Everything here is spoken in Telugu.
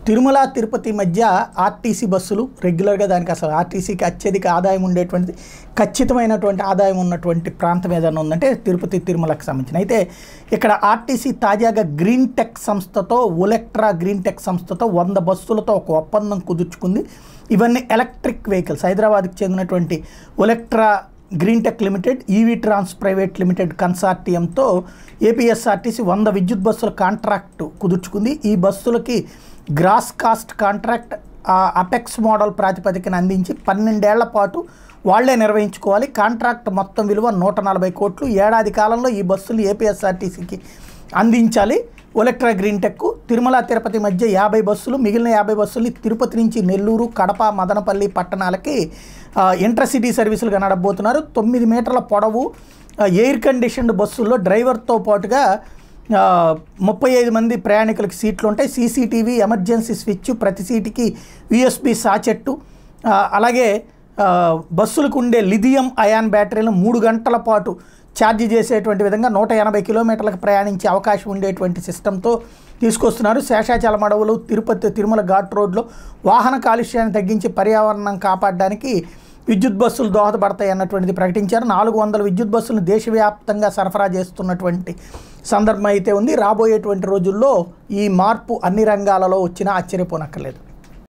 తిరుమల తిరుపతి మధ్య ఆర్టీసీ బస్సులు రెగ్యులర్గా దానికి అసలు ఆర్టీసీకి అత్యధిక ఆదాయం ఉండేటువంటిది ఖచ్చితమైనటువంటి ఆదాయం ఉన్నటువంటి ప్రాంతం ఏదైనా ఉందంటే తిరుపతి తిరుమలకు సంబంధించిన అయితే ఇక్కడ ఆర్టీసీ తాజాగా గ్రీన్ టెక్ సంస్థతో ఒలెక్ట్రా గ్రీన్ టెక్ సంస్థతో వంద బస్సులతో ఒక ఒప్పందం కుదుర్చుకుంది ఇవన్నీ ఎలక్ట్రిక్ వెహికల్స్ హైదరాబాద్కి చెందినటువంటి Olectra Green Tech Limited EV Trans Private Limited కన్సార్టియంతో ఏపీఎస్ఆర్టీసీ వంద విద్యుత్ బస్సుల కాంట్రాక్టు కుదుర్చుకుంది ఈ బస్సులకి gross cost contract opex model ప్రాతిపదికన అందించి పన్నెండేళ్ల పాటు వాళ్లే నిర్వహించుకోవాలి కాంట్రాక్ట్ మొత్తం విలువ నూట నలభై కోట్లు ఏడాది కాలంలో ఈ బస్సులు ఏపీఎస్ఆర్టీసీకి అందించాలి ఒలెక్ట్రా గ్రీన్ టెక్ తిరుమల తిరుపతి మధ్య యాభై బస్సులు మిగిలిన యాభై బస్సులు తిరుపతి నుంచి నెల్లూరు కడప మదనపల్లి పట్టణాలకి ఆ, ఇంటర్సిటీ సర్వీసులుగా నడపబోతున్నారు తొమ్మిది మీటర్ల పొడవు ఆ, ఎయిర్ కండిషన్డ్ బస్సుల్లో డ్రైవర్తో పాటుగా ఆ, ముప్పై ఐదు మంది ప్రయాణికులకి సీట్లు ఉంటాయి సీసీటీవీ ఎమర్జెన్సీ స్విచ్ ప్రతి సీటుకి యూఎస్బి సాచెట్టు ఆ, అలాగే ఆ, బస్సులకు ఉండే లిథియం అయాన్ బ్యాటరీలను మూడు గంటల పాటు ఛార్జ్ చేసేటువంటి విధంగా నూట ఎనభై కిలోమీటర్లకు ప్రయాణించే అవకాశం ఉండేటువంటి సిస్టంతో తీసుకొస్తున్నారు శేషాచలం అడవులు తిరుపతి తిరుమల ఘాట్ రోడ్లో వాహన కాలుష్యాన్ని తగ్గించి పర్యావరణం కాపాడడానికి విద్యుత్ బస్సులు దోహదపడతాయి అన్నటువంటిది ప్రకటించారు నాలుగు వందల విద్యుత్ బస్సులను దేశవ్యాప్తంగా సరఫరా చేస్తున్నటువంటి సందర్భం అయితే ఉంది రాబోయేటువంటి రోజుల్లో ఈ మార్పు అన్ని రంగాలలో వచ్చినా ఆశ్చర్యపోనక్కర్లేదు